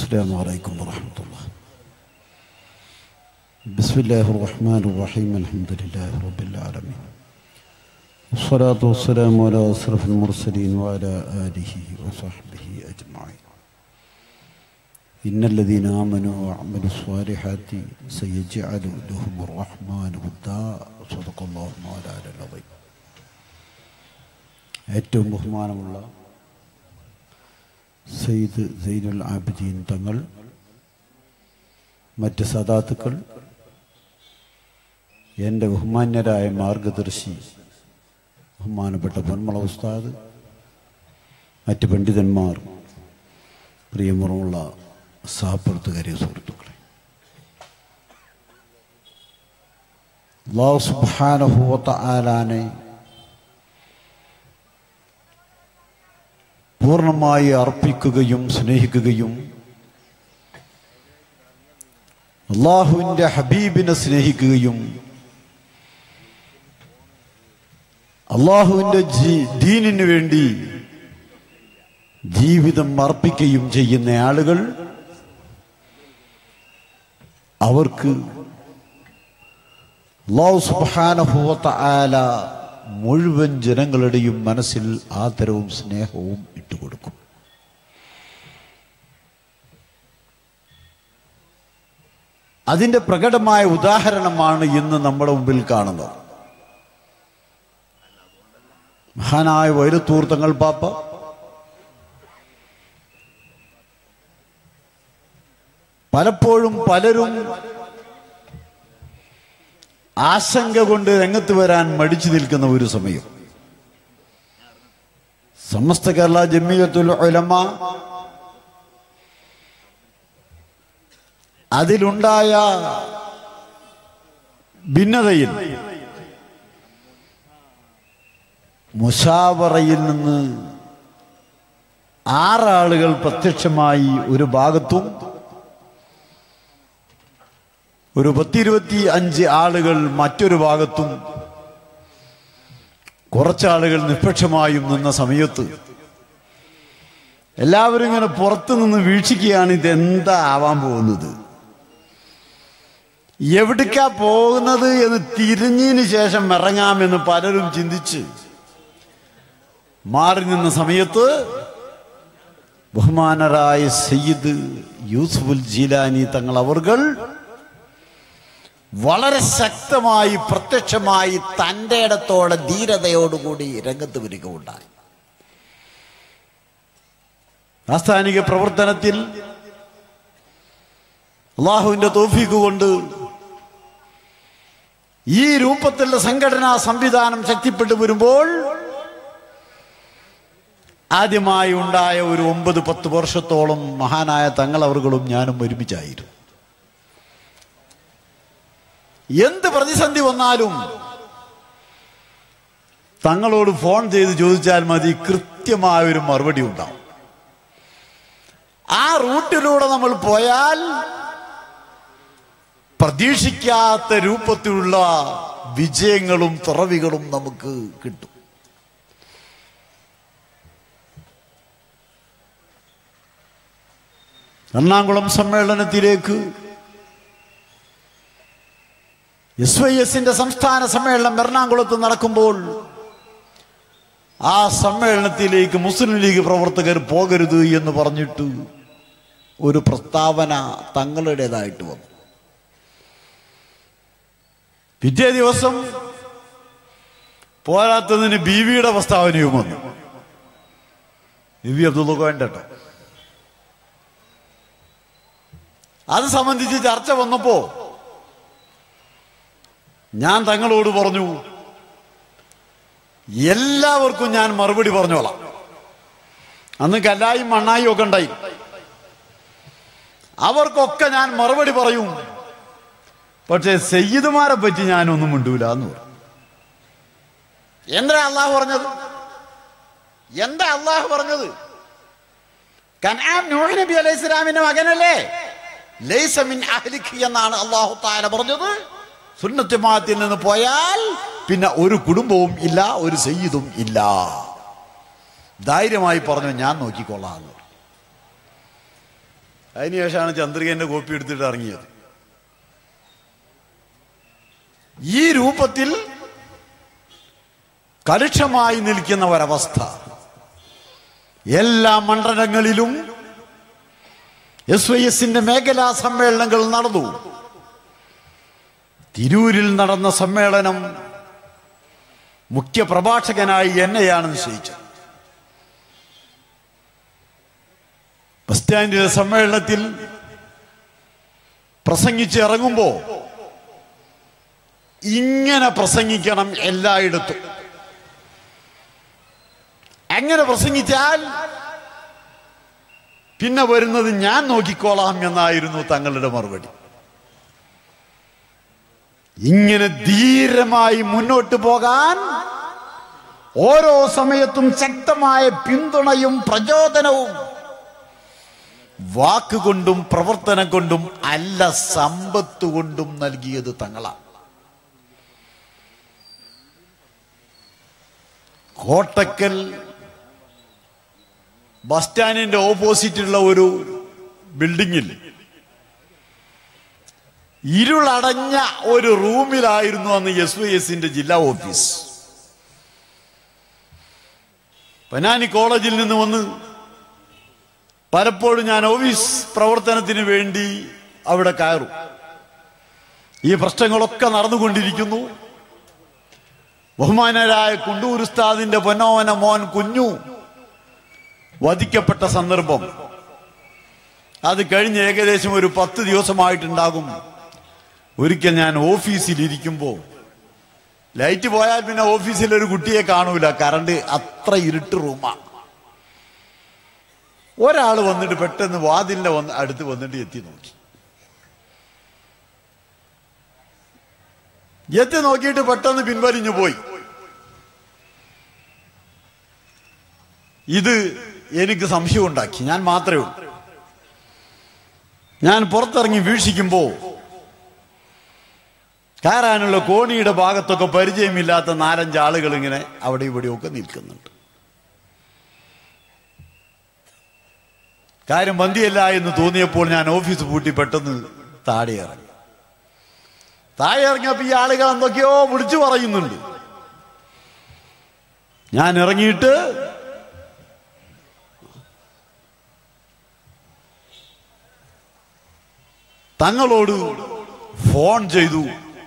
السلام عليكم ورحمة الله بسم الله الرحمن الرحيم الحمد لله رب العالمين والصلاة والسلام على أشرف المرسلين وعلى آله وصحبه أجمعين إن الذين آمنوا وعملوا الصالحات سيجعل لهم الرحمن ودا صدق الله مولانا العظيم ഏറ്റവും ബഹുമാനമുള്ള സെയ്ദ് സൈനുൽ ആബിദീൻ തങ്ങൾ മറ്റ് സദാത്തുക്കൾ എൻ്റെ ബഹുമാന്യരായ മാർഗദർശി ബഹുമാനപ്പെട്ട പൊന്മള ഉസ്താദ് മറ്റ് പണ്ഡിതന്മാർ പ്രിയമുറമുള്ള സഹപ്രവർത്തകരെ സുഹൃത്തുക്കളെ അള്ളാഹു സുബ്ഹാനഹുവത്ത ആലാനെ പൂർണ്ണമായി അർപ്പിക്കുകയും സ്നേഹിക്കുകയും അള്ളാഹുവിൻ്റെ ഹബീബിനെ സ്നേഹിക്കുകയും അള്ളാഹുവിൻ്റെ ജീ ദീനിനു വേണ്ടി ജീവിതം അർപ്പിക്കുകയും ചെയ്യുന്ന ആളുകൾ അവർക്ക് അള്ളാഹു സുബാനഭൂവത്ത ആല മുഴുവൻ ജനങ്ങളുടെയും മനസ്സിൽ ആദരവും സ്നേഹവും ഇട്ടുകൊടുക്കും അതിൻ്റെ പ്രകടമായ ഉദാഹരണമാണ് ഇന്ന് നമ്മുടെ മുമ്പിൽ കാണുന്നത് മഹാനായ വൈരത്തൂർ തങ്ങൾ പാപ്പ പലപ്പോഴും പലരും ആശങ്ക കൊണ്ട് രംഗത്ത് വരാൻ മടിച്ചു നിൽക്കുന്ന ഒരു സമയം സമസ്ത കേരള ജമ്മിയത്തുൽ ഉലമ അതിലുണ്ടായ ഭിന്നതയിൽ മുഷാവറയിൽ നിന്ന് ആറാളുകൾ പ്രത്യക്ഷമായി ഒരു ഭാഗത്തും ഒരു പത്തിരുപത്തി അഞ്ച് ആളുകൾ മറ്റൊരു ഭാഗത്തും കുറച്ചാളുകൾ നിഷ്പക്ഷമായും നിന്ന സമയത്ത് എല്ലാവരും ഇങ്ങനെ പുറത്തു നിന്ന് വീക്ഷിക്കുകയാണ് ഇതെന്താ ആവാൻ പോകുന്നത് എവിടേക്കാ പോകുന്നത് എന്ന് തിരിഞ്ഞതിന് ശേഷം ഇറങ്ങാമെന്ന് പലരും ചിന്തിച്ച് മാറി നിന്ന സമയത്ത് ബഹുമാനരായ സയ്യിദ് യൂസുഫുൽ ജീലാനി തങ്ങൾ അവർകൾ വളരെ ശക്തമായി പ്രത്യക്ഷമായി തൻ്റെ ഇടത്തോടെ ധീരതയോടുകൂടി രംഗത്ത് വരികയുണ്ടായി ആസ്ഥാനിക പ്രവർത്തനത്തിൽ അള്ളാഹുവിന്റെ തോഫീക്ക് കൊണ്ട് ഈ രൂപത്തിലുള്ള സംഘടനാ സംവിധാനം ശക്തിപ്പെട്ടു വരുമ്പോൾ ആദ്യമായി ഉണ്ടായ ഒരു ഒമ്പത് പത്ത് വർഷത്തോളം മഹാനായ തങ്ങളവറുകളും ഞാനും ഒരുമിച്ചായിരുന്നു എന്ത് പ്രതിസന്ധി വന്നാലും തങ്ങളോട് ഫോൺ ചെയ്ത് ചോദിച്ചാൽ മതി കൃത്യമായ ഒരു മറുപടി ഉണ്ടാവും ആ റൂട്ടിലൂടെ നമ്മൾ പോയാൽ പ്രതീക്ഷിക്കാത്ത രൂപത്തിലുള്ള വിജയങ്ങളും തുറവികളും നമുക്ക് കിട്ടും എറണാകുളം സമ്മേളനത്തിലേക്ക് എസ് വൈ എസിന്റെ സംസ്ഥാന സമ്മേളനം എറണാകുളത്ത് നടക്കുമ്പോൾ ആ സമ്മേളനത്തിലേക്ക് മുസ്ലിം ലീഗ് പ്രവർത്തകർ പോകരുത് എന്ന് പറഞ്ഞിട്ട് ഒരു പ്രസ്താവന തങ്ങളുടേതായിട്ട് വന്നു പിറ്റേ ദിവസം പോരാത്തതിന് ബി വിയുടെ പ്രസ്താവനയും വന്നു ബി വി അബ്ദുള്ള വേണ്ടട്ടോ അത് സംബന്ധിച്ച് ചർച്ച വന്നപ്പോ ഞാൻ തങ്ങളോട് പറഞ്ഞു എല്ലാവർക്കും ഞാൻ മറുപടി പറഞ്ഞോളാം അന്ന് കല്ലായും മണ്ണായും ഒക്കെ ഉണ്ടായി അവർക്കൊക്കെ ഞാൻ മറുപടി പറയും പക്ഷേ സയ്യിദുമാരെ പറ്റി ഞാനൊന്നും മിണ്ടൂല എന്ന് പറഞ്ഞു എന്താ അള്ളാഹു പറഞ്ഞത് എന്താ അള്ളാഹു പറഞ്ഞത് കനാം നൂഹ് നബി അലൈഹി ഇസ്ലാമിന്റെ മകനല്ലേ ലൈസ മിൻ അഹ്ലിഖ് എന്നാണ് അള്ളാഹു താല പറഞ്ഞത് സുന്നത്തിമാത്തിൽ നിന്ന് പോയാൽ പിന്നെ ഒരു കുടുംബവും ഇല്ല ഒരു സയ്യിദും ഇല്ല ധൈര്യമായി പറഞ്ഞു ഞാൻ നോക്കിക്കൊള്ളാം എന്ന് പറഞ്ഞു. അതിനുശേഷമാണ് ചന്ദ്രികന്റെ കോപ്പി എടുത്തിട്ട് ഇറങ്ങിയത് ഈ രൂപത്തിൽ കലുഷമായി നിൽക്കുന്ന ഒരവസ്ഥ എല്ലാ മണ്ഡലങ്ങളിലും എസ് വൈ എസിന്റെ മേഖലാ സമ്മേളനങ്ങൾ നടന്നു തിരൂരിൽ നടന്ന സമ്മേളനം മുഖ്യ പ്രഭാഷകനായി എന്നെയാണ് നിശ്ചയിച്ചത് ബസ് സ്റ്റാൻഡിലെ സമ്മേളനത്തിൽ പ്രസംഗിച്ച് ഇറങ്ങുമ്പോ ഇങ്ങനെ പ്രസംഗിക്കണം എല്ലായിടത്തും അങ്ങനെ പ്രസംഗിച്ചാൽ പിന്നെ വരുന്നത് ഞാൻ നോക്കിക്കോളാം എന്നായിരുന്നു തങ്ങളുടെ മറുപടി ഇങ്ങനെ ധീരമായി മുന്നോട്ട് പോകാൻ ഓരോ സമയത്തും ശക്തമായ പിന്തുണയും പ്രചോദനവും വാക്കുകൊണ്ടും പ്രവർത്തനം കൊണ്ടും അല്ല സമ്പത്ത് കൊണ്ടും നൽകിയത് തങ്ങളാണ് കോട്ടക്കൽ ബസ് സ്റ്റാൻഡിന്റെ ഓപ്പോസിറ്റുള്ള ഒരു ബിൽഡിങ്ങിൽ ഇരുളടഞ്ഞ ഒരു റൂമിലായിരുന്നു അന്ന് എസ് വൈ എസിന്റെ ജില്ലാ ഓഫീസ് പൊന്നാനി കോളേജിൽ നിന്ന് വന്ന് പലപ്പോഴും ഞാൻ ഓഫീസ് പ്രവർത്തനത്തിന് വേണ്ടി അവിടെ കയറും ഈ പ്രശ്നങ്ങളൊക്കെ നടന്നുകൊണ്ടിരിക്കുന്നു ബഹുമാനരായ കുണ്ടൂർ ഉസ്താദിന്റെ പൊന്നോവന മോൻ കുഞ്ഞു വധിക്കപ്പെട്ട സന്ദർഭം അത് കഴിഞ്ഞ് ഏകദേശം ഒരു പത്ത് ദിവസമായിട്ടുണ്ടാകും ഒരിക്കൽ ഞാൻ ഓഫീസിൽ ഇരിക്കുമ്പോൾ ലൈറ്റ് പോയാൽ പിന്നെ ഓഫീസിൽ ഒരു കുട്ടിയെ കാണൂല കറണ്ട് അത്ര ഇരുട്ട് റൂമാ ഒരാൾ വന്നിട്ട് പെട്ടെന്ന് വാതിലിന്റെ വന്ന് അടുത്ത് വന്നിട്ട് എത്തി നോക്കി എത്തി നോക്കിയിട്ട് പെട്ടെന്ന് പിൻവലിഞ്ഞു പോയി ഇത് എനിക്ക് സംശയം ഉണ്ടാക്കി ഞാൻ മാത്രമേ ഉള്ളൂ ഞാൻ പുറത്തിറങ്ങി വീക്ഷിക്കുമ്പോ കയറാനുള്ള കോണിയുടെ ഭാഗത്തൊക്കെ പരിചയമില്ലാത്ത നാലഞ്ച് ആളുകൾ ഇങ്ങനെ അവിടെ ഇവിടെയൊക്കെ നിൽക്കുന്നുണ്ട് കാര്യം ബന്ധിയല്ല എന്ന് തോന്നിയപ്പോൾ ഞാൻ ഓഫീസ് പൂട്ടി പെട്ടെന്ന് താഴെ ഇറങ്ങി താഴെ ഇറങ്ങിയപ്പോ ഈ ആളുകൾ എന്തൊക്കെയോ വിളിച്ചു പറയുന്നുണ്ട് ഞാൻ ഇറങ്ങിയിട്ട് തങ്ങളോട് ഫോൺ ചെയ്തു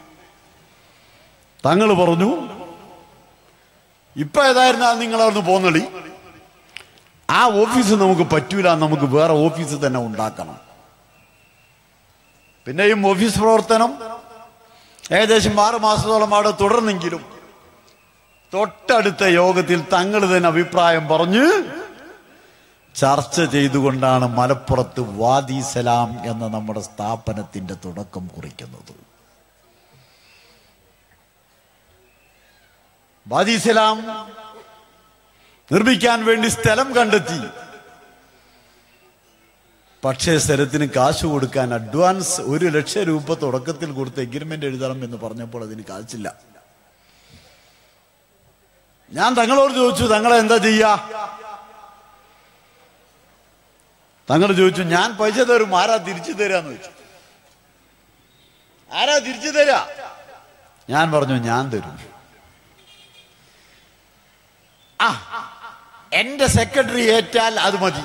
തങ്ങൾ പറഞ്ഞു ഇപ്പൊ ഏതായിരുന്നാ നിങ്ങൾ അവിടുന്ന് പോന്നളി ആ ഓഫീസ് നമുക്ക് പറ്റൂല നമുക്ക് വേറെ ഓഫീസ് തന്നെ ഉണ്ടാക്കണം പിന്നെയും ഓഫീസ് പ്രവർത്തനം ഏകദേശം ആറ് മാസത്തോളം അവിടെ തുടർന്നെങ്കിലും തൊട്ടടുത്ത യോഗത്തിൽ തങ്ങൾ തന്നെ അഭിപ്രായം പറഞ്ഞ് ചർച്ച ചെയ്തുകൊണ്ടാണ് മലപ്പുറത്ത് വാദി സലാം എന്ന നമ്മുടെ സ്ഥാപനത്തിന്റെ തുടക്കം കുറിക്കുന്നത് വാദി സലാം നിർമ്മിക്കാൻ വേണ്ടി സ്ഥലം കണ്ടെത്തി പക്ഷേ സ്ഥലത്തിന് കാശ് കൊടുക്കാൻ അഡ്വാൻസ് ഒരു ലക്ഷം രൂപ തുടക്കത്തിൽ കൊടുത്ത് എഗ്രിമെന്റ് എഴുതണം എന്ന് പറഞ്ഞപ്പോൾ അതിന് കാശില്ല ഞാൻ തങ്ങളോട് ചോദിച്ചു തങ്ങളെ എന്താ ചെയ്യാ തങ്ങൾ ചോദിച്ചു ഞാൻ പൈസ തരും ആരാ തിരിച്ചു തരാന്ന് ചോദിച്ചു ആരാ തിരിച്ചു തരാ ഞാൻ പറഞ്ഞു ഞാൻ തരും ആ എന്റെ സെക്രട്ടറി ഏറ്റാൽ അത് മതി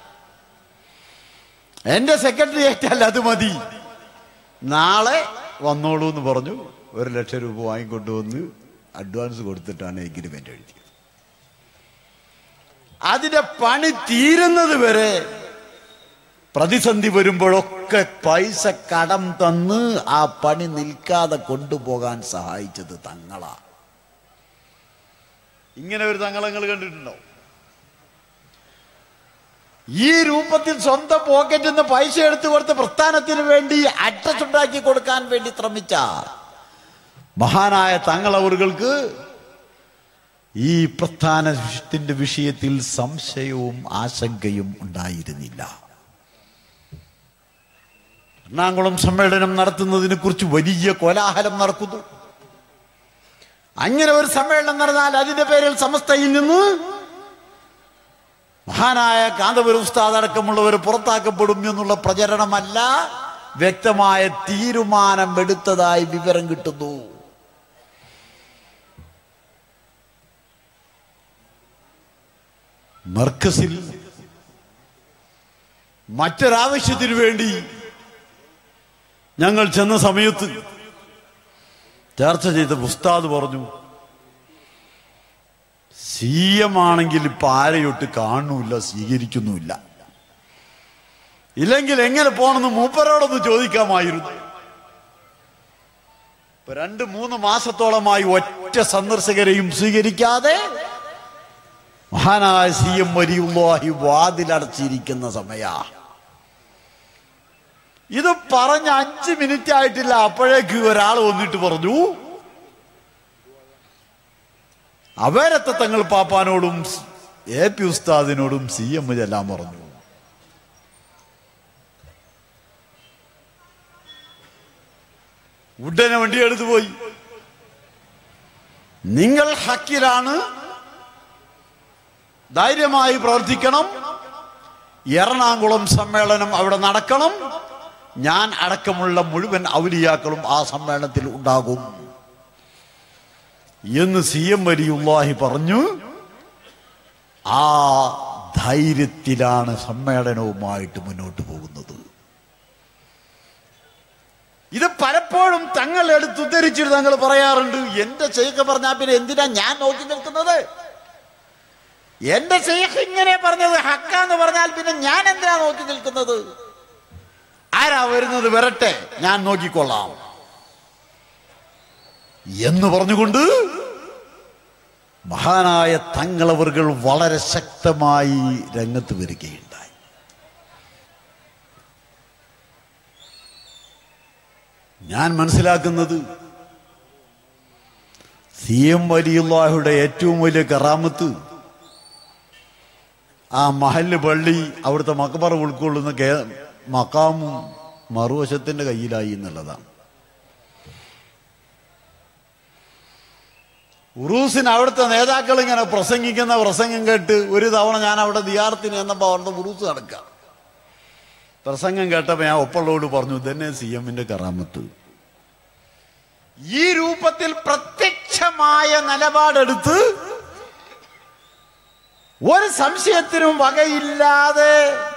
എന്റെ സെക്രട്ടറി ഏറ്റാൽ അത് മതി നാളെ വന്നോളൂ എന്ന് പറഞ്ഞു ഒരു ലക്ഷം രൂപ വാങ്ങിക്കൊണ്ടുവന്ന് അഡ്വാൻസ് കൊടുത്തിട്ടാണ് എഗ്രിമെന്റ് എഴുതിയത് അതിന്റെ പണി തീരുന്നത് വരെ പ്രതിസന്ധി വരുമ്പോഴൊക്കെ പൈസ കടം തന്ന് ആ പണി നിൽക്കാതെ കൊണ്ടുപോകാൻ സഹായിച്ചത് തങ്ങളാ ഇങ്ങനെ ഒരു തങ്ങളങ്ങൾ കണ്ടിട്ടുണ്ടോ ഈ രൂപത്തിൽ സ്വന്തം പോക്കറ്റിൽ നിന്ന് പൈസ എടുത്തു കൊടുത്ത് പ്രസ്ഥാനത്തിന് വേണ്ടി അഡ്രസ് ഉണ്ടാക്കി കൊടുക്കാൻ വേണ്ടി ശ്രമിച്ച മഹാനായ തങ്ങളവറുകൾക്ക് ഈ പ്രസ്ഥാനത്തിന്റെ വിഷയത്തിൽ സംശയവും ആശങ്കയും ഉണ്ടായിരുന്നില്ല എറണാകുളം സമ്മേളനം നടത്തുന്നതിനെ കുറിച്ച് വലിയ കോലാഹലം നടക്കുന്നു അങ്ങനെ ഒരു സമ്മേളനം നടന്നാൽ അതിന്റെ പേരിൽ സമസ്തയിൽ നിന്ന് മഹാനായ കാന്തപുരം ഉസ്താദ് അടക്കമുള്ളവർ പുറത്താക്കപ്പെടും എന്നുള്ള പ്രചരണമല്ല വ്യക്തമായ തീരുമാനം എടുത്തതായി വിവരം കിട്ടുന്നു മർക്കസിൽ മറ്റൊരാവശ്യത്തിനു വേണ്ടി ഞങ്ങൾ ചെന്ന സമയത്ത് ചർച്ച ചെയ്ത ഉസ്താദ് പറഞ്ഞു സി എം ആണെങ്കിൽ ഇപ്പൊ ആരെയൊട്ട് കാണുന്നില്ല സ്വീകരിക്കുന്നുമില്ല ഇല്ലെങ്കിൽ എങ്ങനെ പോണെന്ന് മൂപ്പരോടൊന്ന് ചോദിക്കാമായിരുന്നു ഇപ്പൊ രണ്ട് മൂന്ന് മാസത്തോളമായി ഒറ്റ സന്ദർശകരെയും സ്വീകരിക്കാതെ മഹാനായ സി എം വലിയുള്ളാഹി വാതിലടച്ചിരിക്കുന്ന സമയ ഇത് പറഞ്ഞ അഞ്ച് മിനിറ്റ് ആയിട്ടില്ല അപ്പോഴേക്ക് ഒരാൾ വന്നിട്ട് പറഞ്ഞു അവരത്തെ തങ്ങൾ പാപ്പാനോടും എ പി ഉസ്താദിനോടും സി എം ചെല്ലാൻ പറഞ്ഞു ഉടനെ വണ്ടി എടുത്തു പോയി നിങ്ങൾ ഹക്കിലാണ് ധൈര്യമായി പ്രവർത്തിക്കണം എറണാകുളം സമ്മേളനം അവിടെ നടക്കണം ഞാൻ അടക്കമുള്ള മുഴുവൻ ഔലിയാക്കളും ആ സമ്മേളനത്തിൽ ഉണ്ടാകും എന്ന് സി എം വലിയുള്ളാഹി പറഞ്ഞു ആ ധൈര്യത്തിലാണ് സമ്മേളനവുമായിട്ട് മുന്നോട്ട് പോകുന്നത് ഇത് പലപ്പോഴും തങ്ങൾ എടുത്തുദ്ധരിച്ചിട്ട് തങ്ങൾ പറയാറുണ്ട് എന്റെ ചെയ്യൊക്കെ പറഞ്ഞാൽ പിന്നെ എന്തിനാ ഞാൻ നോക്കി നിൽക്കുന്നത് എന്റെ ചെയ്യൊക്കെ ഇങ്ങനെ പറഞ്ഞത് ഹക്കാന്ന് പറഞ്ഞാൽ പിന്നെ ഞാൻ എന്തിനാ നോക്കി നിൽക്കുന്നത് ആരാ വരുന്നത് വരട്ടെ ഞാൻ നോക്കിക്കൊള്ളാം എന്ന് പറഞ്ഞുകൊണ്ട് മഹാനായ തങ്ങളവറുകൾ വളരെ ശക്തമായി രംഗത്ത് വരികയുണ്ടായി ഞാൻ മനസ്സിലാക്കുന്നത് സി എം വലിയുള്ളാഹുടെ ഏറ്റവും വലിയ കറാമത്ത് ആ മഹല്ല് പള്ളി അവിടുത്തെ മക്കബറ ഉൾക്കൊള്ളുന്ന കേ മക്കാമും മറുവശത്തിന്റെ കയ്യിലായി എന്നുള്ളതാണ് ഉറൂസിന് അവിടുത്തെ നേതാക്കൾ ഇങ്ങനെ പ്രസംഗിക്കുന്ന പ്രസംഗം കേട്ട് ഒരു തവണ ഞാൻ അവിടെ ദിയാർത്തിന് എന്നപ്പോൾ അവിടുത്തെ ഉറൂസ് നടക്കുക പ്രസംഗം കേട്ടപ്പോൾ ഞാൻ ഒപ്പുള്ളവരോട് പറഞ്ഞു ഇതന്നെ സി എമ്മിന്റെ കറാമത്ത് ഈ രൂപത്തിൽ പ്രത്യക്ഷമായ നിലപാടെടുത്ത് ഒരു സംശയത്തിനും വകയില്ലാതെ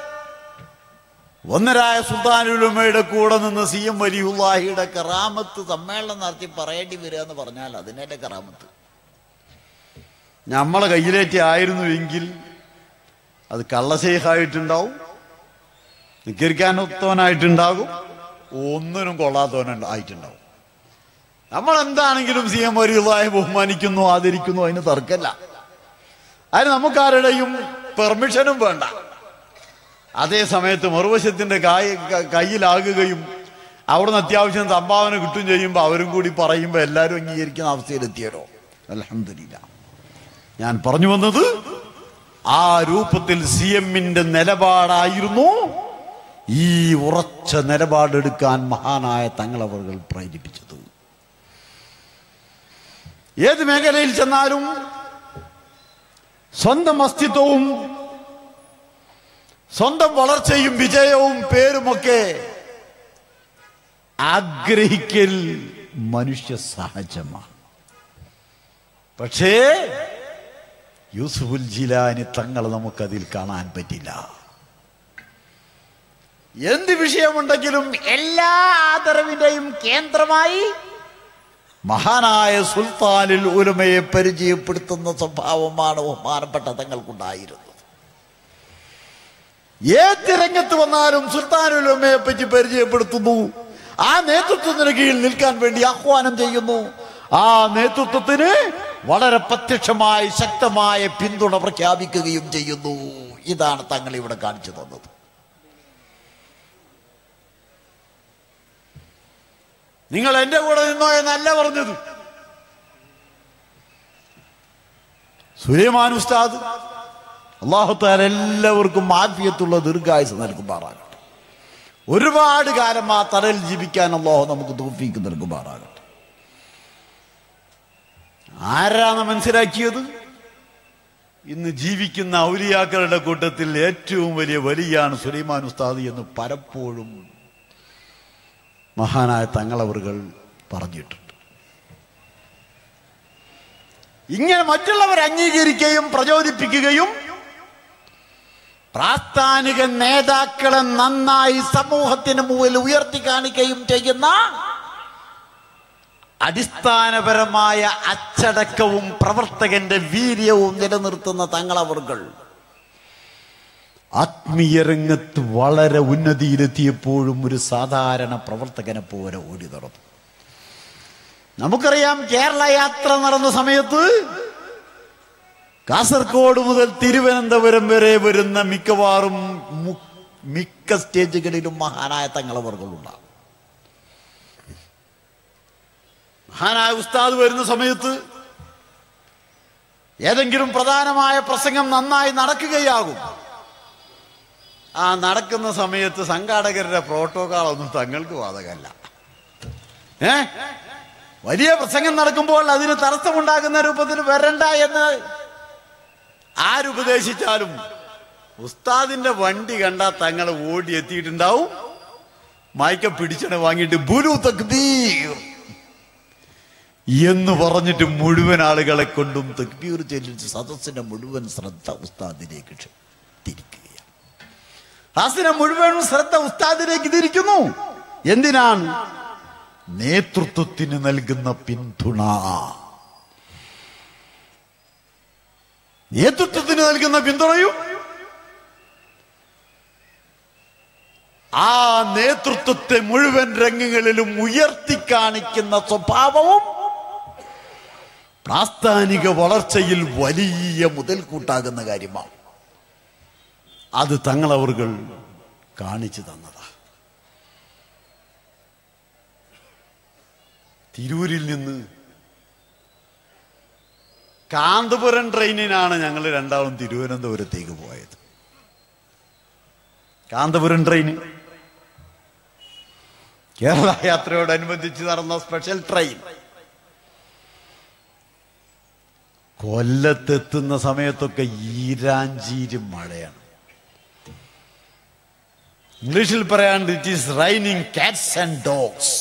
ഒന്നരായ സുൽത്താനുലുമയുടെ കൂടെ നിന്ന് സി എം വലിയുള്ളാഹിയുടെ കറാമത്ത് സമ്മേളനം നടത്തി പറയേണ്ടി വരിക എന്ന് പറഞ്ഞാൽ അതിനെ കറാമത്ത് നമ്മളെ കയ്യിലേറ്റി ആയിരുന്നുവെങ്കിൽ അത് കള്ളശേഖായിട്ടുണ്ടാവും നിക്കരിക്കാനൊത്തവനായിട്ടുണ്ടാകും ഒന്നിനും കൊള്ളാത്തവൻ ആയിട്ടുണ്ടാവും നമ്മൾ എന്താണെങ്കിലും സി എം വലിയുള്ളാഹി ബഹുമാനിക്കുന്നു ആദരിക്കുന്നു അതിന് തർക്കല്ല അതിന് നമുക്കാരുടെയും പെർമിഷനും വേണ്ട അതേ സമയത്ത് മറുവശത്തിന്റെ കായ ക- കയ്യിലാകുകയും അവിടുന്ന് അത്യാവശ്യം സംഭാവന കിട്ടും ചെയ്യുമ്പോൾ അവരും കൂടി പറയുമ്പോൾ എല്ലാവരും അംഗീകരിക്കുന്ന അവസ്ഥയിലെത്തിയല്ലോ അലഹമില്ല ഞാൻ പറഞ്ഞു വന്നത് ആ രൂപത്തിൽ സി എമ്മിന്റെ നിലപാടായിരുന്നു ഈ ഉറച്ച നിലപാടെടുക്കാൻ മഹാനായ തങ്ങളവറുകൾ പ്രേരിപ്പിച്ചത് ഏത് മേഖലയിൽ ചെന്നാലും സ്വന്തം അസ്തിത്വവും സ്വന്തം വളർച്ചയും വിജയവും പേരുമൊക്കെ ആഗ്രഹിക്കൽ മനുഷ്യ സഹജമാണ് പക്ഷേ യൂസുഫുൽ ജിലാനി തങ്ങൾ നമുക്കതിൽ കാണാൻ പറ്റില്ല എന്ത് വിഷയമുണ്ടെങ്കിലും എല്ലാ ആദരവിന്റെയും കേന്ദ്രമായി മഹാനായ സുൽത്താനിൽ ഉലമയെ പരിചയപ്പെടുത്തുന്ന സ്വഭാവമാണ് ബഹുമാനപ്പെട്ട തങ്ങൾക്കുണ്ടായിരുന്നത് ഏത് രംഗത്ത് വന്നാലും സുൽത്താനുൽ ഉലമയെ പറ്റി പരിചയപ്പെടുത്തുന്നു ആ നേതൃത്വത്തിന് കീഴിൽ നിൽക്കാൻ വേണ്ടി ആഹ്വാനം ചെയ്യുന്നു ആ നേതൃത്വത്തിന് വളരെ പ്രത്യക്ഷമായി ശക്തമായ പിന്തുണ പ്രഖ്യാപിക്കുകയും ചെയ്യുന്നു ഇതാണ് തങ്ങൾ ഇവിടെ കാണിച്ചു തന്നത് നിങ്ങൾ എന്റെ കൂടെ നിന്നോ എന്നല്ല പറഞ്ഞത് സുലൈമാൻ ഉസ്താദ് അള്ളാഹുത്താൽ എല്ലാവർക്കും ആഫിയത്തുള്ള ദീർഘായുസ് നൽകുമാറാകട്ടെ ഒരുപാട് കാലം ആ തറയിൽ ജീവിക്കാൻ അള്ളാഹു നമുക്ക് തോഫീക്ക് നൽകുമാറാകട്ടെ ആരാണ് മനസ്സിലാക്കിയത് ഇന്ന് ജീവിക്കുന്ന ഔലിയാക്കളുടെ കൂട്ടത്തിൽ ഏറ്റവും വലിയ വലിയാണ് സുലൈമാൻ ഉസ്താദ് എന്ന് പലപ്പോഴും മഹാനായ തങ്ങളവറുകൾ പറഞ്ഞിട്ടുണ്ട് ഇങ്ങനെ മറ്റുള്ളവർ അംഗീകരിക്കുകയും പ്രചോദിപ്പിക്കുകയും പ്രാസ്ഥാനിക നേതാക്കളെ നന്നായി സമൂഹത്തിന് മുമ്പിൽ ഉയർത്തി കാണിക്കുകയും ചെയ്യുന്ന അടിസ്ഥാനപരമായ അച്ചടക്കവും പ്രവർത്തകന്റെ വീര്യവും നിലനിർത്തുന്ന തങ്ങളവറുകൾ ആത്മീയ രംഗത്ത് വളരെ ഉന്നതിയിലെത്തിയപ്പോഴും ഒരു സാധാരണ പ്രവർത്തകനെ പോലെ ഓടി നടന്നു നമുക്കറിയാം കേരള യാത്ര നടന്ന സമയത്ത് കാസർഗോഡ് മുതൽ തിരുവനന്തപുരം വരെ വരുന്ന മിക്കവാറും മു- മിക്ക സ്റ്റേജുകളിലും മഹാനായ തങ്ങളവർകളുണ്ടാകും മഹാനായ ഉസ്താദ് വരുന്ന സമയത്ത് ഏതെങ്കിലും പ്രധാനമായ പ്രസംഗം നന്നായി നടക്കുകയാകും ആ നടക്കുന്ന സമയത്ത് സംഘാടകരുടെ പ്രോട്ടോകോൾ ഒന്നും തങ്ങൾക്ക് ബാധകമല്ല ഏ വലിയ പ്രസംഗം നടക്കുമ്പോൾ അതിന് തടസ്സമുണ്ടാകുന്ന രൂപത്തിൽ വരണ്ട എന്ന് ആരുപദേശിച്ചാലും ഉസ്താദിന്റെ വണ്ടി കണ്ടാൽ തങ്ങൾ ഓടി എത്തിയിട്ടുണ്ടാവും മയക്ക പിടിച്ചണ വാങ്ങിയിട്ട് ബുലു തക്ബീർ എന്ന് പറഞ്ഞിട്ട് മുഴുവൻ ആളുകളെ കൊണ്ടും തക്ബീർ ചെല്ലിച്ച് സദസ്സിന്റെ മുഴുവൻ ശ്രദ്ധ ഉസ്താദിലേക്ക് ക്ഷ- തിരിക്കുകയാണ് ഹാസിനെ മുഴുവൻ ശ്രദ്ധ ഉസ്താദിലേക്ക് തിരിക്കുന്നു എന്തിനാണ് നേതൃത്വത്തിന് നൽകുന്ന പിന്തുണ നേതൃത്വത്തിന് നൽകുന്ന പിന്തുണയും ആ നേതൃത്വത്തെ മുഴുവൻ രംഗങ്ങളിലും ഉയർത്തി കാണിക്കുന്ന സ്വഭാവവും പ്രാസ്ഥാനിക വളർച്ചയിൽ വലിയ മുതൽക്കൂട്ടാകുന്ന കാര്യമാണ് അത് തങ്ങളവറുകൾ കാണിച്ചു തന്നതാ തിരൂരിൽ നിന്ന് കാന്തപുരം ട്രെയിനിനാണ് ഞങ്ങൾ രണ്ടാളും തിരുവനന്തപുരത്തേക്ക് പോയത് കാന്തപുരം ട്രെയിൻ കേരള യാത്രയോടനുബന്ധിച്ച് നടന്ന സ്പെഷ്യൽ ട്രെയിൻ കൊല്ലത്തെത്തുന്ന സമയത്തൊക്കെ ഈരാഞ്ചീരി മഴയാണ് ഇംഗ്ലീഷിൽ പറയാണ്ട് it is raining cats and dogs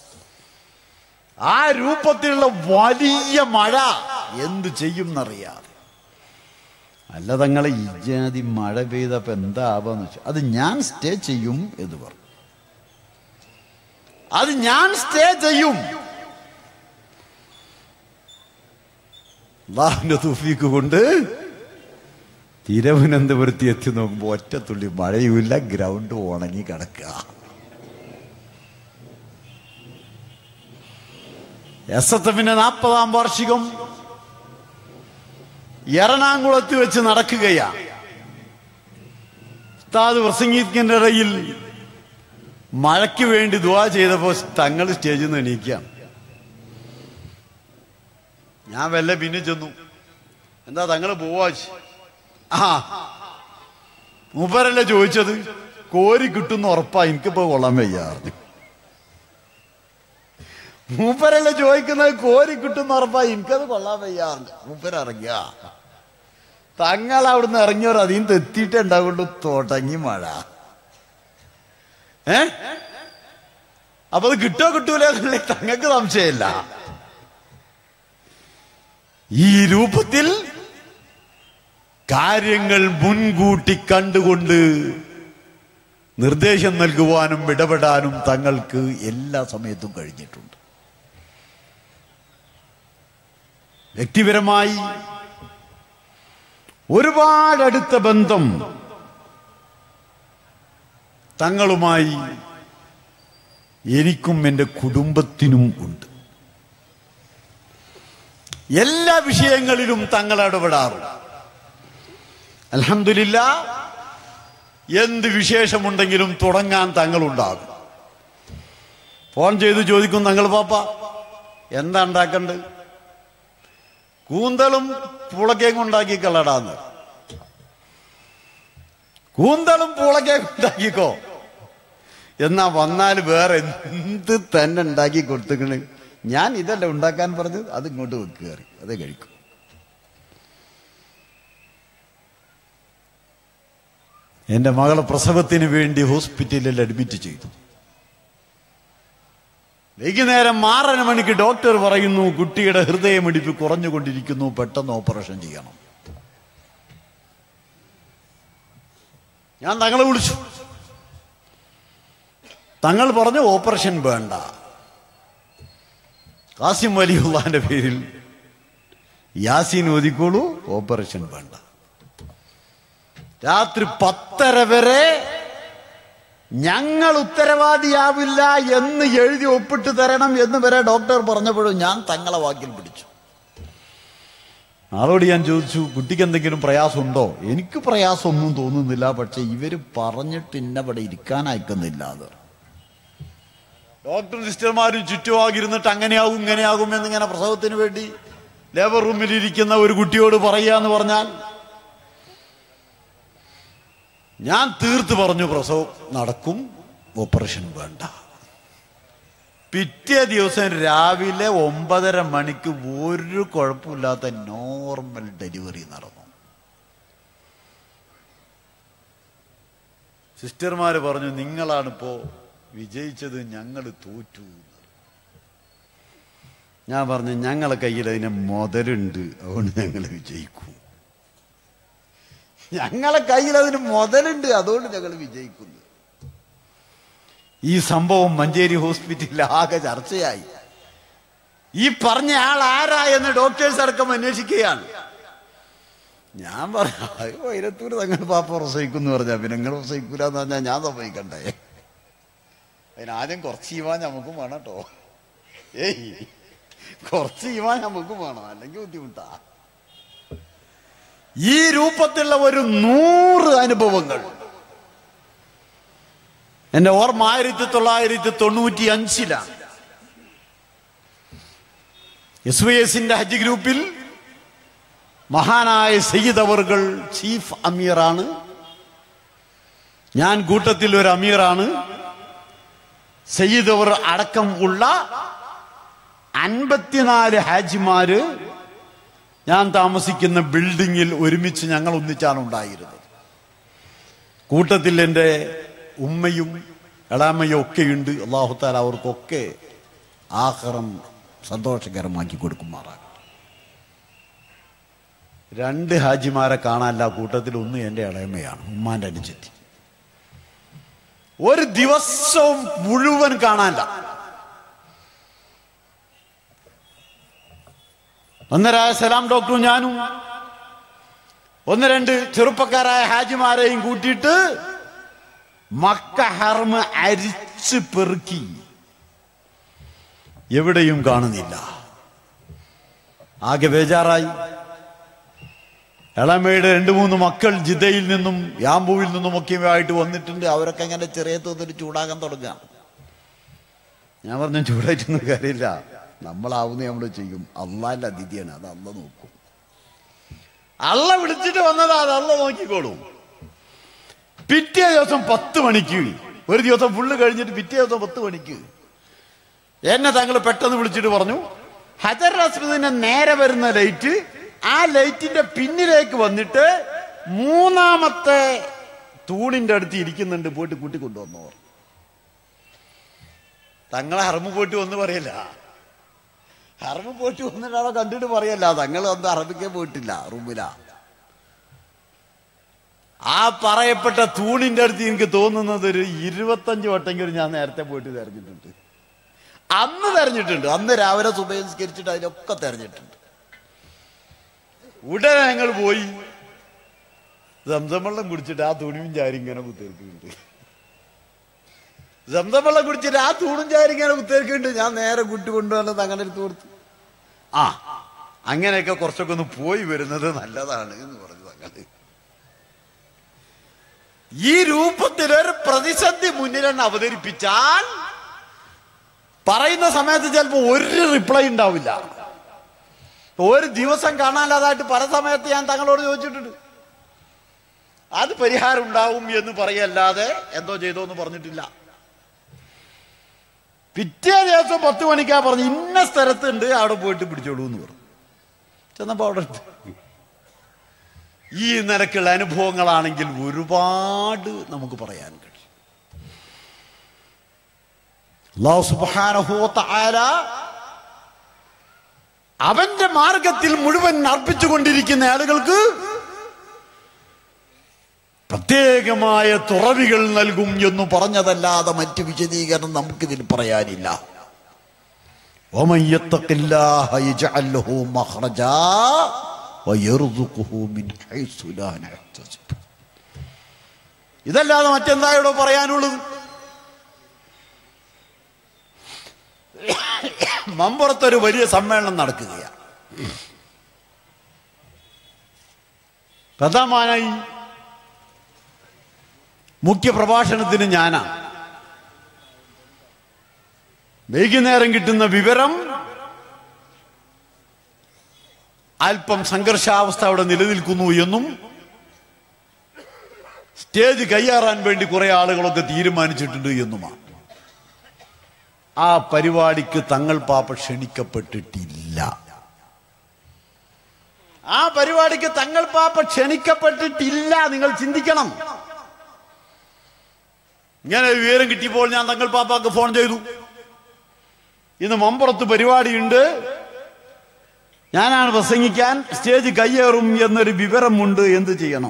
ആ രൂപത്തിലുള്ള വലിയ മഴ എന്ത് ചെയ്യും എന്നറിയാതെ അല്ല തങ്ങളെ ഇജാതി മഴ പെയ്തപ്പോ എന്താ ആവാന്ന് വെച്ചു അത് ഞാൻ സ്റ്റേ ചെയ്യും എന്ന് പറഞ്ഞു അത് ഞാൻ സ്റ്റേ ചെയ്യും അള്ളാഹുവിന്റെ തൂഫീക്ക് കൊണ്ട് തിരുവനന്തപുരത്ത് എത്തി നോക്കുമ്പോ ഒറ്റത്തുള്ളി മഴയുമില്ല ഗ്രൗണ്ട് ഉണങ്ങി കിടക്കുക എസ് എസ് എഫിന്റെ നാൽപ്പതാം വാർഷികം എറണാകുളത്ത് വെച്ച് നടക്കുകയാണ് ഉസ്താദ് പ്രസംഗിക്കുന്ന ഇടയിൽ മഴയ്ക്ക് വേണ്ടി ദുവാ ചെയ്തപ്പോ തങ്ങൾ സ്റ്റേജിൽ നിന്ന് എണീക്കുകയാണ് ഞാൻ വല്ല പിന്നെ ചെന്നു എന്താ തങ്ങൾ പോവാ ആ മൂപ്പരല്ലേ ചോദിച്ചത് കോരി കിട്ടുന്ന ഉറപ്പാ എനിക്കിപ്പോ കൊള്ളാൻ വയ്യാറിഞ്ഞു മൂപ്പരല്ലേ ചോദിക്കുന്നത് കോരി കിട്ടുന്ന ഉറപ്പാ എനിക്കത് കൊള്ളാൻ വയ്യാറിഞ്ഞു മൂപ്പരിറങ്ങിയ തങ്ങൾ അവിടുന്ന് ഇറങ്ങിയവർ അതിൽ നിന്ന് തെത്തിയിട്ട് ഉണ്ടാകൊണ്ട് തുടങ്ങി മഴ ഏ അപ്പൊ അത് കിട്ടോ കിട്ടൂല എന്നുള്ള തങ്ങൾക്ക് സംശയമില്ല ഈ രൂപത്തിൽ കാര്യങ്ങൾ മുൻകൂട്ടി കണ്ടുകൊണ്ട് നിർദ്ദേശം നൽകുവാനും ഇടപെടാനും തങ്ങൾക്ക് എല്ലാ സമയത്തും കഴിഞ്ഞിട്ടുണ്ട് വ്യക്തിപരമായി ഒരുപാട് അടുത്ത ബന്ധം തങ്ങളുമായി എനിക്കും എൻ്റെ കുടുംബത്തിനും ഉണ്ട് എല്ലാ വിഷയങ്ങളിലും തങ്ങൾ ഇടപെടാറുണ്ട് അലഹമില്ല എന്ത് വിശേഷമുണ്ടെങ്കിലും തുടങ്ങാൻ തങ്ങളുണ്ടാകും ഫോൺ ചെയ്ത് ചോദിക്കും തങ്ങൾ പാപ്പ എന്താ ഉണ്ടാക്കണ്ട് കൂന്തളും പൂളക്കേങ്ങും ഉണ്ടാക്കിക്കളടാന്ന് കൂന്തളും പൂളക്കേങ്ങും ഉണ്ടാക്കിക്കോ എന്നാ വന്നാൽ വേറെ എന്ത് തന്നെ ഉണ്ടാക്കി കൊടുത്തിക്കണ് ഞാൻ ഇതല്ല ഉണ്ടാക്കാൻ പറഞ്ഞത് അത് ഇങ്ങോട്ട് വെക്കുക അതേ കഴിക്കും എൻ്റെ മകളെ പ്രസവത്തിന് വേണ്ടി ഹോസ്പിറ്റലിൽ അഡ്മിറ്റ് ചെയ്തു വൈകുന്നേരം ആറര മണിക്ക് ഡോക്ടർ പറയുന്നു കുട്ടിയുടെ ഹൃദയമിടിപ്പ് കുറഞ്ഞുകൊണ്ടിരിക്കുന്നു പെട്ടെന്ന് ഓപ്പറേഷൻ ചെയ്യണം ഞാൻ തങ്ങളെ വിളിച്ചു തങ്ങൾ പറഞ്ഞു ഓപ്പറേഷൻ വേണ്ട കാസിം വലിയുള്ളാന്റെ പേരിൽ യാസീൻ ഒതുക്കോളൂ ഓപ്പറേഷൻ വേണ്ട രാത്രി പത്തര വരെ ഞങ്ങൾ ഉത്തരവാദിയാവില്ല എന്ന് എഴുതി ഒപ്പിട്ട് തരണം എന്ന് വരെ ഡോക്ടർ പറഞ്ഞപ്പോഴും ഞാൻ തങ്ങളെ വാക്കിൽ പിടിച്ചു ആളോട് ഞാൻ ചോദിച്ചു കുട്ടിക്ക് എന്തെങ്കിലും പ്രയാസമുണ്ടോ എനിക്ക് പ്രയാസമൊന്നും തോന്നുന്നില്ല പക്ഷെ ഇവര് പറഞ്ഞിട്ട് ഇന്നവിടെ ഇരിക്കാൻ അയക്കുന്നില്ല അത് ഡോക്ടർ സിസ്റ്റർമാരും ചുറ്റുമാകിരുന്നിട്ട് അങ്ങനെയാകും ഇങ്ങനെയാകും എന്നിങ്ങനെ പ്രസവത്തിന് വേണ്ടി ലേബർ റൂമിൽ ഇരിക്കുന്ന ഒരു കുട്ടിയോട് പറയുക എന്ന് പറഞ്ഞാൽ ഞാൻ തീർത്ത് പറഞ്ഞു പ്രസവം നടക്കും ഓപ്പറേഷൻ വേണ്ട പിറ്റേ ദിവസം രാവിലെ ഒമ്പതര മണിക്ക് ഒരു കുഴപ്പമില്ലാത്ത നോർമൽ ഡെലിവറി നടന്നു സിസ്റ്റർമാര് പറഞ്ഞു നിങ്ങളാണിപ്പോ വിജയിച്ചത് ഞങ്ങൾ തോറ്റു ഞാൻ പറഞ്ഞു ഞങ്ങളെ കയ്യിൽ അതിന് മുതലുണ്ട് അതുകൊണ്ട് ഞങ്ങൾ വിജയിക്കും ഞങ്ങളെ കയ്യിൽ അതിന് മുതലുണ്ട് അതുകൊണ്ട് ഞങ്ങൾ വിജയിക്കുന്നു ഈ സംഭവം മഞ്ചേരി ഹോസ്പിറ്റലിൽ ആകെ ചർച്ചയായി ഈ പറഞ്ഞ ആൾ ആരാ എന്ന് ഡോക്ടേഴ്സ് അടക്കം അന്വേഷിക്കുകയാണ് ഞാൻ പറഞ്ഞു അയ്യോ വൈരത്തൂര് തങ്ങൾ പാപ്പ പ്രസവിക്കുന്നു പറഞ്ഞാ പിന്നെ നിങ്ങൾ പ്രസവിക്കൂല എന്ന് പറഞ്ഞാൽ ഞാൻ സമ്മതിക്കണ്ടേ അതിനാദ്യം കുറച്ച് ഈവാൻ നമുക്കും വേണം കേട്ടോ ഏയ് കുറച്ച് ഈവാൻ നമുക്കും വേണം അല്ലെങ്കിൽ ബുദ്ധിമുട്ടാ ഈ രൂപത്തിലുള്ള ഒരു നൂറ് അനുഭവങ്ങൾ എന്റെ ഓർമ്മ ആയിരത്തി തൊള്ളായിരത്തി തൊണ്ണൂറ്റി അഞ്ചിലാണ് എസ് വൈ എസിന്റെ ഹജ്ജ് ഗ്രൂപ്പിൽ മഹാനായ സയ്യിദ് അവർകൾ ചീഫ് അമീറാണ് ഞാൻ കൂട്ടത്തിൽ ഒരു അമീറാണ് സയ്യിദ് അവർ അടക്കം ഉള്ള അൻപത്തിനാല് ഹാജിമാര് ഞാൻ താമസിക്കുന്ന ബിൽഡിങ്ങിൽ ഒരുമിച്ച് ഞങ്ങൾ ഒന്നിച്ചാണ് ഉണ്ടായിരുന്നത് കൂട്ടത്തിൽ എൻ്റെ ഉമ്മയും എളാമ്മയും ഒക്കെയുണ്ട് അള്ളാഹുത്താൽ അവർക്കൊക്കെ ആഹ്റം സന്തോഷകരമാക്കി കൊടുക്കുമാറാകട്ടെ രണ്ട് ഹാജിമാരെ കാണാനല്ല കൂട്ടത്തിൽ ഒന്ന് എൻ്റെ ഇളയമ്മയാണ് ഉമ്മാന്റെ അനുജത്തി ഒരു ദിവസവും മുഴുവൻ കാണാനല്ല ഒന്നരായ സലാം ഡോക്ടറും ഞാനും ഒന്ന് രണ്ട് ചെറുപ്പക്കാരായ ഹാജിമാരെയും കൂട്ടിയിട്ട് മക്ക ഹർമ് അരിച്ച് പെറുക്കി എവിടെയും കാണുന്നില്ല ആകെ ബേജാറായി എളമയുടെ രണ്ട് മൂന്ന് മക്കൾ ജിദ്ദയിൽ നിന്നും യാമ്പുവിൽ നിന്നും ഒക്കെ ആയിട്ട് വന്നിട്ടുണ്ട് അവരൊക്കെ ഇങ്ങനെ ചെറിയ തോതിൽ ചൂടാകാൻ തുടങ്ങുക ഞാൻ പറഞ്ഞു ചൂടായിട്ടൊന്നും കാര്യമില്ല നമ്മളാവുന്ന നമ്മൾ ചെയ്യും അള്ളാന്റെ അതിഥിയാണ് അത് അള്ള നോക്കും അള്ള വിളിച്ചിട്ട് വന്നതാ അത് അള്ള നോക്കിക്കോളും പിറ്റേ ദിവസം പത്ത് മണിക്ക് ഒരു ദിവസം ഫുള്ള് കഴിഞ്ഞിട്ട് പിറ്റേ ദിവസം പത്ത് മണിക്ക് എന്നെ താങ്കൾ പെട്ടെന്ന് വിളിച്ചിട്ട് പറഞ്ഞു ഹജർ അസ്രദിന്റെ നേരെ വരുന്ന ലൈറ്റ് ആ ലൈറ്റിന്റെ പിന്നിലേക്ക് വന്നിട്ട് മൂന്നാമത്തെ തൂണിന്റെ അടുത്ത് ഇരിക്കുന്നുണ്ട് പോയിട്ട് കൂട്ടി കൊണ്ടുവന്നു തങ്ങളെ ഹർമ്മ പോയിട്ട് വന്ന് പറയല്ല ഹർമ്മ പോയിട്ട് വന്നിട്ട് അവിടെ കണ്ടിട്ട് പറയല്ല തങ്ങൾ ഒന്നും അറബിക്കേ പോയിട്ടില്ല റൂമിലാ ആ പറയപ്പെട്ട തൂണിന്റെ അടുത്ത് എനിക്ക് തോന്നുന്നത് ഒരു ഇരുപത്തഞ്ച് വട്ടെങ്കിലും ഞാൻ നേരത്തെ പോയിട്ട് തെരഞ്ഞിട്ടുണ്ട് അന്ന് തെരഞ്ഞിട്ടുണ്ട് അന്ന് രാവിലെ സുബഹിസ്കരിച്ചിട്ട് അതിലൊക്കെ തെരഞ്ഞിട്ടുണ്ട് ഉടനെ ഞങ്ങൾ പോയി സംസം വെള്ളം കുടിച്ചിട്ട് ആ തുണിയും ചാരി ഇങ്ങനെ കുത്തിർക്കുന്നുണ്ട് സംസം വെള്ളം കുടിച്ചിട്ട് ആ തൂണും ചാരി ഇങ്ങനെ കുത്തിർക്കുന്നുണ്ട് ഞാൻ നേരെ കുട്ടി കൊണ്ടുവന്ന് തങ്ങളുടെ അടുത്ത് കൊടുത്തു ആ അങ്ങനെയൊക്കെ കുറച്ചൊക്കെ ഒന്ന് പോയി വരുന്നത് നല്ലതാണ് എന്ന് പറഞ്ഞു തങ്ങള് ഈ രൂപത്തിൽ ഒരു പ്രതിസന്ധി മുന്നിലെന്ന് അവതരിപ്പിച്ചാൽ പറയുന്ന സമയത്ത് ചിലപ്പോൾ ഒരു റിപ്ലൈ ഉണ്ടാവില്ല ഒരു ദിവസം കാണാനില്ലാതായിട്ട് പല സമയത്ത് ഞാൻ തങ്ങളോട് ചോദിച്ചിട്ടുണ്ട് അത് പരിഹാരം ഉണ്ടാവും എന്ന് പറയല്ലാതെ എന്തോ ചെയ്തോ എന്ന് പറഞ്ഞിട്ടില്ല പിറ്റേ ദിവസം പത്ത് മണിക്കാ പറഞ്ഞു ഇന്ന സ്ഥലത്തുണ്ട് അവിടെ പോയിട്ട് പിടിച്ചോളൂ എന്ന് പറഞ്ഞു ചെന്നപ്പോ അവിടെ ഉണ്ട്. ഈ നിരക്കുള്ള അനുഭവങ്ങളാണെങ്കിൽ ഒരുപാട് നമുക്ക് പറയാൻ കഴിയും അല്ലാഹു സുബ്ഹാനഹു വ തആല അവന്റെ മാർഗത്തിൽ മുഴുവൻ അർപ്പിച്ചുകൊണ്ടിരിക്കുന്ന ആളുകൾക്ക് പ്രത്യേകമായ തുറവികൾ നൽകും എന്ന് പറഞ്ഞതല്ലാതെ മറ്റ് വിശദീകരണം നമുക്കിതിൽ പറയാനില്ല ومن يتق الله يجعل له مخرجا ويرزقه من حيث لا يحتسب ഇതല്ലാതെ മറ്റെന്താ ഇവിടെ പറയാനുള്ളത് മമ്പുറത്തൊരു വലിയ സമ്മേളനം നടക്കുകയാണ് പ്രധാനമായി മുഖ്യ പ്രഭാഷണത്തിന് ഞാനാണ് വൈകുന്നേരം കിട്ടുന്ന വിവരം അല്പം സംഘർഷാവസ്ഥ അവിടെ നിലനിൽക്കുന്നു എന്നും സ്റ്റേജ് കയ്യേറാൻ വേണ്ടി കുറെ ആളുകളൊക്കെ തീരുമാനിച്ചിട്ടുണ്ട് എന്നുമാണ് ആ പരിപാടിക്ക് തങ്ങൾ പാപ്പ ക്ഷണിക്കപ്പെട്ടിട്ടില്ല ആ പരിപാടിക്ക് തങ്ങൾ പാപ്പ ക്ഷണിക്കപ്പെട്ടിട്ടില്ല നിങ്ങൾ ചിന്തിക്കണം ഇങ്ങനെ ഒരു വിവരം കിട്ടിയപ്പോൾ ഞാൻ തങ്ങൾ പാപ്പാക്ക് ഫോൺ ചെയ്തു ഇന്ന് മമ്പുറത്ത് പരിപാടിയുണ്ട് ഞാനാണ് പ്രസംഗിക്കാൻ സ്റ്റേജ് കയ്യേറും എന്നൊരു വിവരമുണ്ട് എന്ത് ചെയ്യണം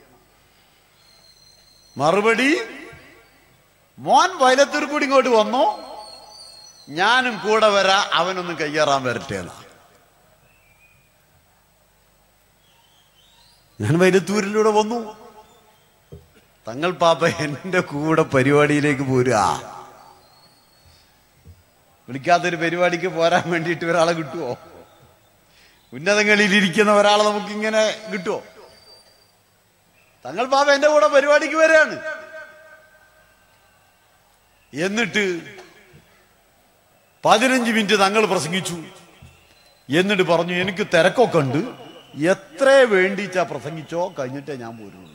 മറുപടി മോൻ വയലത്തൂർ കൂടി ഇങ്ങോട്ട് വന്നു ഞാനും കൂടെ വരാ അവനൊന്നും കയ്യേറാൻ വരട്ടെ എന്നാ. ഞാൻ വൈലത്തൂരിലൂടെ വന്നു തങ്ങൾ പാപ്പ എന്റെ കൂടെ പരിപാടിയിലേക്ക് പോരുക വിളിക്കാത്തൊരു പരിപാടിക്ക് പോരാൻ വേണ്ടിയിട്ട് ഒരാളെ കിട്ടുമോ ഉന്നതങ്ങളിൽ ഇരിക്കുന്ന ഒരാളെ നമുക്ക് ഇങ്ങനെ കിട്ടുമോ തങ്ങൾ പാപ്പ എന്റെ കൂടെ പരിപാടിക്ക് വരികയാണ് എന്നിട്ട് പതിനഞ്ച് മിനിറ്റ് തങ്ങൾ പ്രസംഗിച്ചു എന്നിട്ട് പറഞ്ഞു എനിക്ക് തിരക്കൊക്കെ ഉണ്ട് എത്ര വേണ്ടിച്ചാ പ്രസംഗിച്ചോ കഴിഞ്ഞിട്ടേ ഞാൻ പോരുള്ളൂ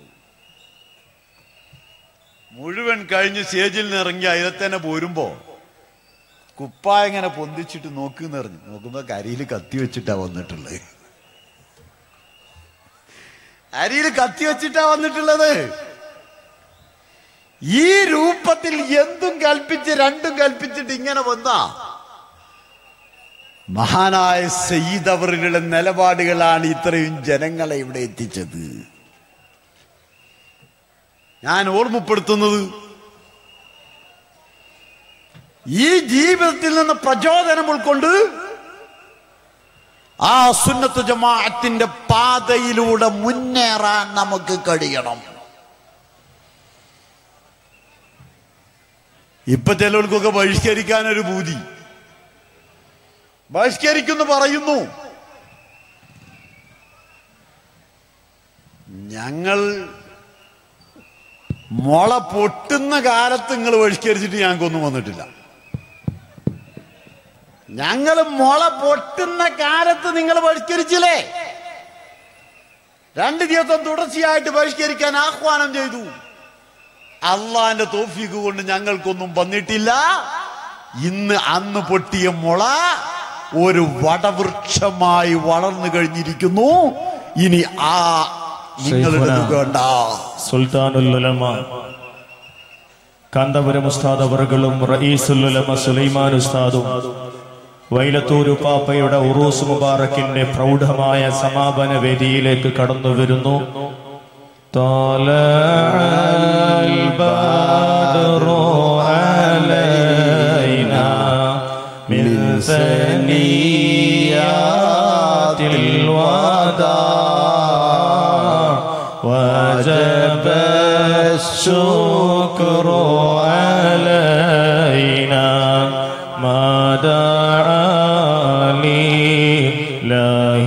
മുഴുവൻ കഴിഞ്ഞ് സ്റ്റേജിൽ നിന്ന് ഇറങ്ങി അതിലെ തന്നെ പോരുമ്പോ കുപ്പായ ഇങ്ങനെ പൊന്തിച്ചിട്ട് നോക്കുന്ന് പറഞ്ഞു നോക്കുമ്പോ കരിയിൽ കത്തി വെച്ചിട്ടാ വന്നിട്ടുള്ളത് അരിയിൽ കത്തി വെച്ചിട്ടാ വന്നിട്ടുള്ളത് ഈ രൂപത്തിൽ എന്തും കൽപ്പിച്ച് രണ്ടും കൽപ്പിച്ചിട്ട് ഇങ്ങനെ വന്നാ മഹാനായ സയ്യിദ് അവരുടെ നിലപാടുകളാണ് ഇത്രയും ജനങ്ങളെ ഇവിടെ എത്തിച്ചത് ഞാൻ ഓർമ്മപ്പെടുത്തുന്നത് ഈ ജീവിതത്തിൽ നിന്ന് പ്രചോദനം ഉൾക്കൊണ്ട് ആ സുന്നത്ത് ജമാഅത്തിന്റെ പാതയിലൂടെ മുന്നേറാൻ നമുക്ക് കഴിയണം ഇപ്പൊ ചിലർക്കൊക്കെ ബഹിഷ്കരിക്കാൻ ഒരു ഭൂതി ബഹിഷ്കരിക്കുന്നു പറയുന്നു ഞങ്ങൾ മുള പൊട്ടുന്ന കാലത്ത് നിങ്ങൾ ബഹിഷ്കരിച്ചിട്ട് ഞങ്ങൾക്കൊന്നും വന്നിട്ടില്ല ഞങ്ങൾ മുള പൊട്ടുന്ന കാലത്ത് നിങ്ങൾ ബഹിഷ്കരിച്ചില്ലേ രണ്ട് ദിവസം തുടർച്ചയായിട്ട് ബഹിഷ്കരിക്കാൻ ആഹ്വാനം ചെയ്തു അള്ളാന്റെ തോഫീക്ക് കൊണ്ട് ഞങ്ങൾക്കൊന്നും വന്നിട്ടില്ല ഇന്ന് അന്ന് പൊട്ടിയ മുള ഒരു വടവൃക്ഷമായി വളർന്നു കഴിഞ്ഞിരിക്കുന്നു ഇനി ആ നിങ്ങളുടെ വേണ്ട സുൽത്താനുല്ലുലമ കാന്തപുരം ഉസ്താദ് അവറുകളും റഈസുല്ലുലമ സുലൈമാൻ ഉസ്താദും വൈലത്തൂരു പാപ്പയുടെ ഉറൂസ് മുബാറക്കിന്റെ പ്രൗഢമായ സമാപന വേദിയിലേക്ക് കടന്നു വരുന്നു طلع البدر علينا من ثنيات الوداع وجب الشكر علينا ما دعا لله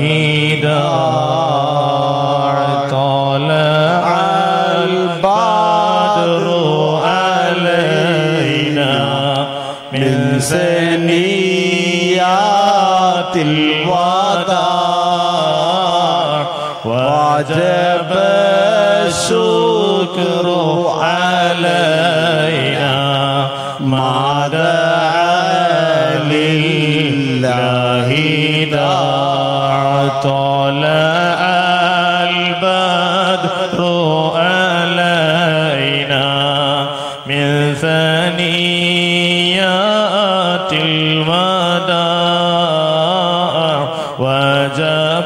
داع طلع البدر علينا من ثنيات الوداع وجب الشكر علينا ما دعا لله داع طلع البدر ثنيات الوداع وجب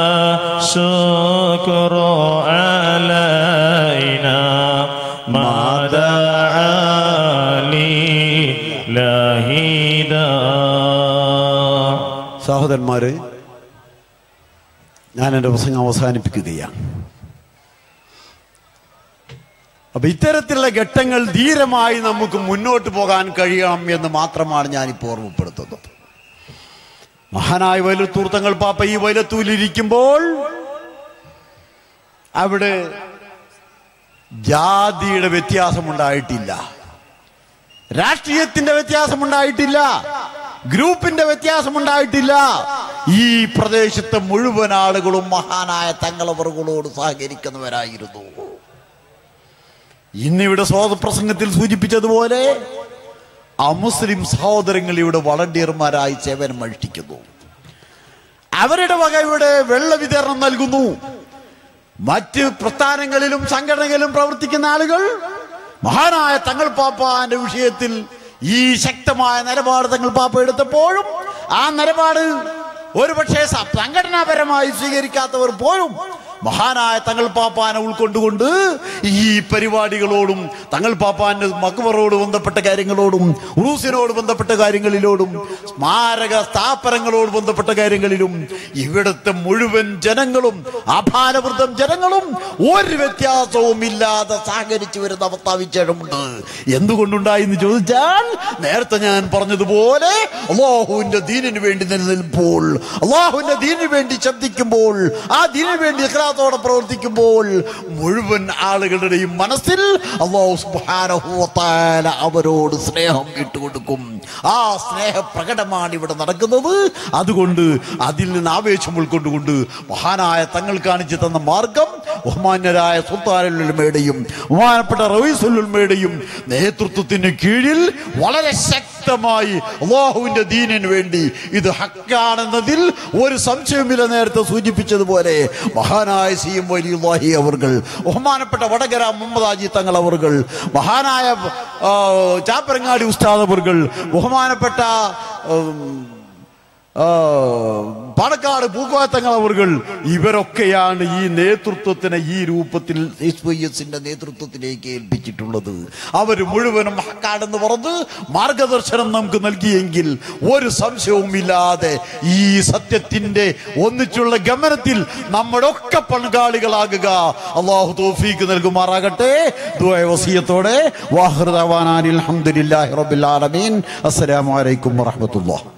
الشكر علينا ما دعا لله داع സഹോദരന്മാരെ ഞാൻ എൻ്റെ പ്രസംഗം അവസാനിപ്പിക്കുകയാണ് അപ്പൊ ഇത്തരത്തിലുള്ള ഘട്ടങ്ങൾ ധീരമായി നമുക്ക് മുന്നോട്ട് പോകാൻ കഴിയണം എന്ന് മാത്രമാണ് ഞാനിപ്പോൾ ഓർമ്മപ്പെടുത്തുന്നത് മഹാനായ വൈലത്തൂർ തങ്ങൾ പാപ്പ ഈ വൈലത്തൂരിലിരിക്കുമ്പോൾ അവിടെ ജാതിയുടെ വ്യത്യാസമുണ്ടായിട്ടില്ല രാഷ്ട്രീയത്തിന്റെ വ്യത്യാസമുണ്ടായിട്ടില്ല ഗ്രൂപ്പിന്റെ വ്യത്യാസമുണ്ടായിട്ടില്ല ഈ പ്രദേശത്തെ മുഴുവൻ ആളുകളും മഹാനായ തങ്ങളവറുകളോട് സഹകരിക്കുന്നവരായിരുന്നു ഇന്നിവിടെ സ്വാതപ്രസംഗത്തിൽ സൂചിപ്പിച്ചതുപോലെ അമുസ്ലിം സഹോദരങ്ങൾ ഇവിടെ വളണ്ടിയർമാരായി സേവനം അനുഷ്ഠിക്കുന്നു അവരുടെ വക ഇവിടെ വെള്ള വിതരണം നൽകുന്നു മറ്റ് പ്രസ്ഥാനങ്ങളിലും സംഘടനകളിലും പ്രവർത്തിക്കുന്ന ആളുകൾ മഹാനായ തങ്ങൾ പാപ്പാന്റെ വിഷയത്തിൽ ഈ ശക്തമായ നിലപാട് തങ്ങൾ പാപ്പ എടുത്തപ്പോഴും ആ നിലപാട് ഒരുപക്ഷെ സ- സംഘടനാപരമായി സ്വീകരിക്കാത്തവർ പോലും മഹാനായ തങ്ങൾ പാപ്പാനെ ഉൾക്കൊണ്ടുകൊണ്ട് ഈ പരിപാടികളോടും തങ്ങൾ പാപ്പാന്റെ മക്ബറോട് ബന്ധപ്പെട്ട കാര്യങ്ങളോടും ഉറൂസിനോട് ബന്ധപ്പെട്ട കാര്യങ്ങളിലോടും സ്മാരക സ്ഥാപനങ്ങളോട് ബന്ധപ്പെട്ട കാര്യങ്ങളിലും ഇവിടുത്തെ മുഴുവൻ ജനങ്ങളും ആഭാരവൃദ്ധം ജനങ്ങളും ഒരു വ്യത്യാസവും ഇല്ലാതെ സഹകരിച്ചു വരുന്ന അവസ്ഥാവിശേഷമുണ്ട് എന്തുകൊണ്ടുണ്ടായി എന്ന് ചോദിച്ചാൽ നേരത്തെ ഞാൻ പറഞ്ഞതുപോലെ അള്ളാഹുവിന്റെ ദീനിന് വേണ്ടി നിലനിൽപ്പോൾ അള്ളാഹുവിന്റെ ദീനിന് വേണ്ടി ശബ്ദിക്കുമ്പോൾ ആ ദീനിന് വേണ്ടി ഇഖ്ലാസോടെ പ്രവർത്തിക്കുമ്പോൾ മുഴുവൻ ആളുകളുടെയും മനസ്സിൽ അള്ളാഹു സുബ്ഹാനഹു വ തആല അവരോട് സ്നേഹം ഇട്ടുകൊടുക്കും ആ സ്നേഹ പ്രകടമാണ് ഇവിടെ നടക്കുന്നത് അതുകൊണ്ട് അതിൽ നിന്ന് ആവേശം ഉൾക്കൊണ്ടുകൊണ്ട് മഹാനായ തങ്ങൾ കാണിച്ചു തന്ന മാർഗം ബഹുമാന്യരായ സുൽത്താനുൽമയുടെയും ബഹുമാനപ്പെട്ട റവീസുൽമയുടെയും നേതൃത്വത്തിന് കീഴിൽ വളരെ ശക്തമായി അള്ളാഹുവിന്റെ ദീനിന് വേണ്ടി ഇത് ഹക്കാണെന്നതിൽ ഒരു സംശയമില്ല നേരത്തെ സൂചിപ്പിച്ചതുപോലെ മഹാനായ സി എം വലിയുല്ലാഹി അവർകൾ ബഹുമാനപ്പെട്ട വടകര മുഹമ്മദ് ആജി തങ്ങൾ അവർകൾ മഹാനായ ആ, ചാപ്പരങ്ങാടി ഉസ്താദ് അവർകൾ ബഹുമാനപ്പെട്ട ഉം, ആ, പാണക്കാട് പൂക്കോത്തങ്ങൾ അവർകൾ ഇവരൊക്കെയാണ് ഈ നേതൃത്വത്തിനെ ഈ രൂപത്തിൽ എസ് വൈ എസിന്റെ നേതൃത്വത്തിലേക്ക് ഏൽപ്പിച്ചിട്ടുള്ളത് അവർ മുഴുവനും ഹക്കാടെന്ന് പറഞ്ഞ് മാർഗദർശനം നമുക്ക് നൽകിയെങ്കിൽ ഒരു സംശയവുമില്ലാതെ ഈ സത്യത്തിന്റെ ഒന്നിച്ചുള്ള ഗമനത്തിൽ നമ്മുടെ ഒക്കെ പങ്കാളികളാകുക അള്ളാഹു തോഫീക്ക് നൽകുമാറാകട്ടെ ദുആ വസിയത്തോടെ വാഹൃദാവാനാനിൽ അൽഹംദുലില്ലാഹി റബ്ബിൽ ആലമീൻ അസ്സലാമു അലൈക്കും വറഹ്മത്തുള്ളാഹി